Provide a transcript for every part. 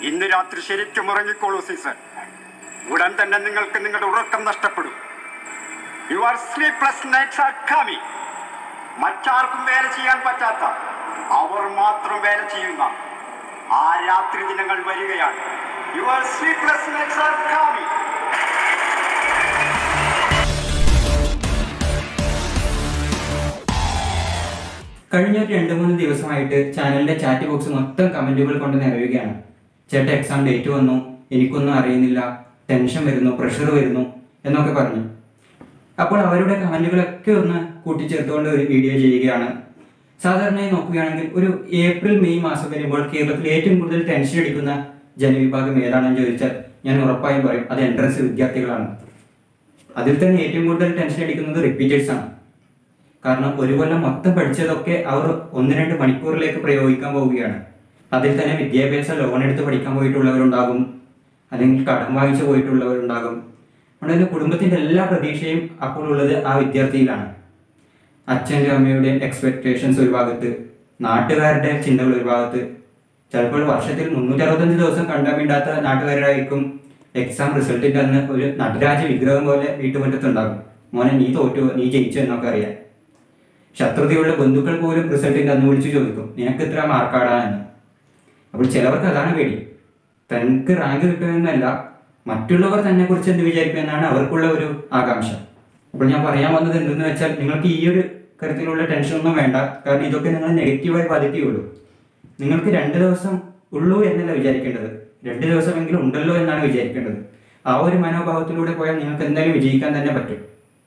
ഇന്ന് രാത്രി ശരിക്കും ഉറങ്ങിക്കോളൂ സീസൺ ഉടൻ തന്നെ നിങ്ങൾക്ക് നിങ്ങളുടെ ഉറക്കം നഷ്ടപ്പെടും your sleepless nights are coming മറ്റാർക്കും വേല ചെയ്യാൻ പറ്റാത്ത അവർ മാത്രം വേല ചെയ്യുന്ന ആ രാത്രി ദിനങ്ങൾ വരികയാണ് your sleepless nights are coming കഴിഞ്ഞ ഒരു രണ്ട് മൂന്ന് ദിവസമായിട്ട് ചാനലിന്റെ ചാറ്റ് ബോക്സ് മൊത്തം കമന്റുകൾ കൊണ്ട് നിറയുകയാണ് ചേട്ടാ എക്സാം ഡേറ്റ് വന്നു എനിക്കൊന്നും അറിയുന്നില്ല ടെൻഷൻ വരുന്നു പ്രഷർ വരുന്നു എന്നൊക്കെ പറഞ്ഞു അപ്പോൾ അവരുടെ കമന്റുകളൊക്കെ ഒന്ന് കൂട്ടിച്ചേർത്തുകൊണ്ട് ഒരു വീഡിയോ ചെയ്യുകയാണ് സാധാരണയായി നോക്കുകയാണെങ്കിൽ ഒരു ഏപ്രിൽ മെയ് മാസം വരുമ്പോൾ കേരളത്തിൽ ഏറ്റവും കൂടുതൽ ടെൻഷൻ അടിക്കുന്ന ജനവിഭാഗം ഏതാണെന്ന് ചോദിച്ചാൽ ഞാൻ ഉറപ്പായും പറയും അത് എൻട്രൻസ് വിദ്യാർത്ഥികളാണ് അതിൽ തന്നെ ഏറ്റവും കൂടുതൽ ടെൻഷൻ അടിക്കുന്നത് റിപ്പീറ്റേഴ്സ് ആണ് കാരണം ഒരു കൊല്ലം മൊത്തം പഠിച്ചതൊക്കെ അവർ ഒന്ന് രണ്ട് മണിക്കൂറിലേക്ക് പ്രയോഗിക്കാൻ പോവുകയാണ് അതിൽ തന്നെ വിദ്യാഭ്യാസ ലോൺ എടുത്ത് പഠിക്കാൻ പോയിട്ടുള്ളവരുണ്ടാകും അല്ലെങ്കിൽ കടം വാങ്ങിച്ചു പോയിട്ടുള്ളവരുണ്ടാകും അതുകൊണ്ട് കുടുംബത്തിന്റെ എല്ലാ പ്രതീക്ഷയും അപ്പോൾ ഉള്ളത് ആ വിദ്യാർത്ഥിയിലാണ് അച്ഛൻ്റെ അമ്മയുടെയും എക്സ്പെക്ടേഷൻസ് ഒരു ഭാഗത്ത് നാട്ടുകാരുടെ ചിന്തകൾ ഒരു ഭാഗത്ത് ചിലപ്പോൾ വർഷത്തിൽ മുന്നൂറ്ററുപത്തഞ്ച് ദിവസം കണ്ടാൻ വേണ്ടാത്ത നാട്ടുകാരായിരിക്കും എക്സാം റിസൾട്ടിന്റെ അന്ന് ഒരു നടരാജ വിഗ്രഹം പോലെ വീട്ടുമുറ്റത്തുണ്ടാകും മോനെ നീ തോറ്റു നീ ജയിച്ചു എന്നൊക്കെ അറിയാം ശത്രുതയുള്ള ബന്ധുക്കൾ പോലും റിസൾട്ടിന്റെ അന്ന് വിളിച്ചു ചോദിക്കും നിനക്ക് ഇത്ര മാർക്കാടാ എന്ന് അപ്പോൾ ചിലവർക്ക് അതാണ് പേടി തനിക്ക് റാങ്ക് കിട്ടുമെന്നല്ല മറ്റുള്ളവർ തന്നെ കുറിച്ച് എന്ത് വിചാരിക്കുമെന്നാണ് അവർക്കുള്ള ഒരു ആകാംക്ഷ അപ്പോൾ ഞാൻ പറയാൻ വന്നത് എന്തെന്ന് വെച്ചാൽ നിങ്ങൾക്ക് ഈ ഒരു തരത്തിലുള്ള ടെൻഷൻ ഒന്നും വേണ്ട കാരണം ഇതൊക്കെ നിങ്ങൾ നെഗറ്റീവായി ബാധിക്കുകയുള്ളൂ നിങ്ങൾക്ക് രണ്ട് ദിവസം ഉള്ളൂ എന്നല്ല വിചാരിക്കേണ്ടത് രണ്ട് ദിവസമെങ്കിലും ഉണ്ടല്ലോ എന്നാണ് വിചാരിക്കേണ്ടത് ആ ഒരു മനോഭാവത്തിലൂടെ പോയാൽ നിങ്ങൾക്ക് എന്തായാലും വിജയിക്കാൻ തന്നെ പറ്റും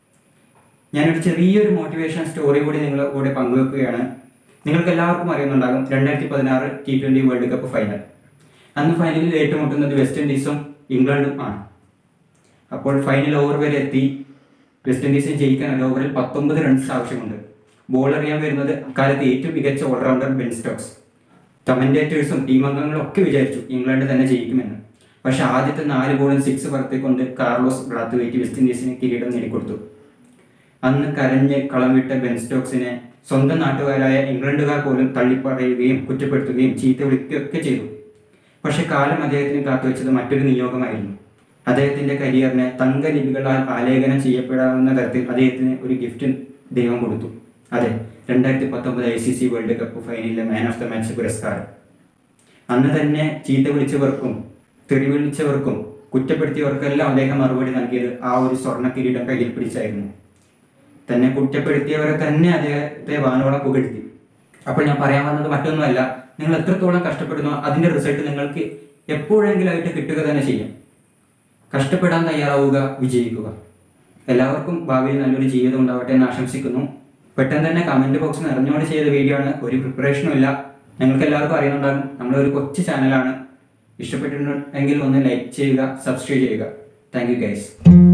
ഞാനൊരു ചെറിയൊരു മോട്ടിവേഷൻ സ്റ്റോറി കൂടി നിങ്ങളുടെ കൂടെ പങ്കുവെക്കുകയാണ് നിങ്ങൾക്ക് എല്ലാവർക്കും അറിയുന്നുണ്ടാകും രണ്ടായിരത്തി പതിനാറ് T twenty world cup final അന്ന് ഫൈനലിൽ ഏറ്റുമുട്ടുന്നത് വെസ്റ്റ് ഇൻഡീസും ഇംഗ്ലണ്ടും ആണ് അപ്പോൾ ഫൈനൽ ഓവർ വരെ എത്തി വെസ്റ്റ് ഇൻഡീസിന് ജയിക്കാൻ ഒരു ഓവറിൽ പത്തൊമ്പത് റൺസ് ആവശ്യമുണ്ട് ബോൾ എറിയാൻ വരുന്നത് അക്കാലത്ത് ഏറ്റവും മികച്ച ഓൾറൗണ്ടർ ബെൻ സ്റ്റോക്സ് കമന്റേറ്റേഴ്സും ടീം അംഗങ്ങളും ഒക്കെ വിചാരിച്ചു ഇംഗ്ലണ്ട് തന്നെ ജയിക്കുമെന്ന് പക്ഷെ ആദ്യത്തെ നാല് ബോളും സിക്സ് പറത്തിക്കൊണ്ട് കാർലോസ് ബ്രാത്തുവേറ്റ് വെസ്റ്റ് ഇൻഡീസിന് കിരീടം നേടിക്കൊടുത്തു അന്ന് കരഞ്ഞ് കളം വിട്ട ബെൻ സ്റ്റോക്സിനെ സ്വന്തം നാട്ടുകാരായ ഇംഗ്ലണ്ടുകാർ പോലും തള്ളിപ്പറയുകയും കുറ്റപ്പെടുത്തുകയും ചീത്ത വിളിക്കുകയൊക്കെ ചെയ്തു പക്ഷെ കാലം അദ്ദേഹത്തിന് കാത്തുവെച്ചത് മറ്റൊരു നിയോഗമായിരുന്നു അദ്ദേഹത്തിന്റെ കരിയറിനെ തങ്കലിപികളാൽ ആലേഖനം ചെയ്യപ്പെടാവുന്ന തരത്തിൽ അദ്ദേഹത്തിന് ഒരു ഗിഫ്റ്റ് ദൈവം കൊടുത്തു അതെ രണ്ടായിരത്തി പത്തൊമ്പത് I C C world cup ഫൈനലിലെ മാൻ ഓഫ് ദ മാച്ച് പുരസ്കാരം അന്ന് തന്നെ ചീത്ത വിളിച്ചവർക്കും തെറി വിളിച്ചവർക്കും കുറ്റപ്പെടുത്തിയവർക്കെല്ലാം അദ്ദേഹം മറുപടി നൽകിയത് ആ ഒരു സ്വർണ്ണ കിരീടം കയ്യിൽ പിടിച്ചായിരുന്നു തന്നെ കുറ്റപ്പെടുത്തിയവരെ തന്നെ അദ്ദേഹത്തെ വാനോളം പുകഴ്ത്തി അപ്പോൾ ഞാൻ പറയാൻ വന്നത് മറ്റൊന്നുമല്ല നിങ്ങൾ എത്രത്തോളം കഷ്ടപ്പെടുന്നോ അതിന്റെ റിസൾട്ട് നിങ്ങൾക്ക് എപ്പോഴെങ്കിലും ആയിട്ട് കിട്ടുക തന്നെ ചെയ്യും കഷ്ടപ്പെടാൻ തയ്യാറാവുക വിജയിക്കുക എല്ലാവർക്കും ഭാവിയിൽ നല്ലൊരു ജീവിതം ഉണ്ടാവട്ടെ എന്ന് ആശംസിക്കുന്നു പെട്ടെന്ന് തന്നെ കമന്റ് ബോക്സ് നിറഞ്ഞുകൊണ്ട് ചെയ്ത വീഡിയോ ആണ് ഒരു പ്രിപ്പറേഷനും ഇല്ല നിങ്ങൾക്ക് എല്ലാവർക്കും അറിയുന്നുണ്ടാകും നമ്മളൊരു കൊച്ചു ചാനലാണ് ഇഷ്ടപ്പെട്ടിട്ടുണ്ടെങ്കിൽ ഒന്ന് ലൈക്ക് ചെയ്യുക സബ്സ്ക്രൈബ് ചെയ്യുക താങ്ക് യു ഗൈസ്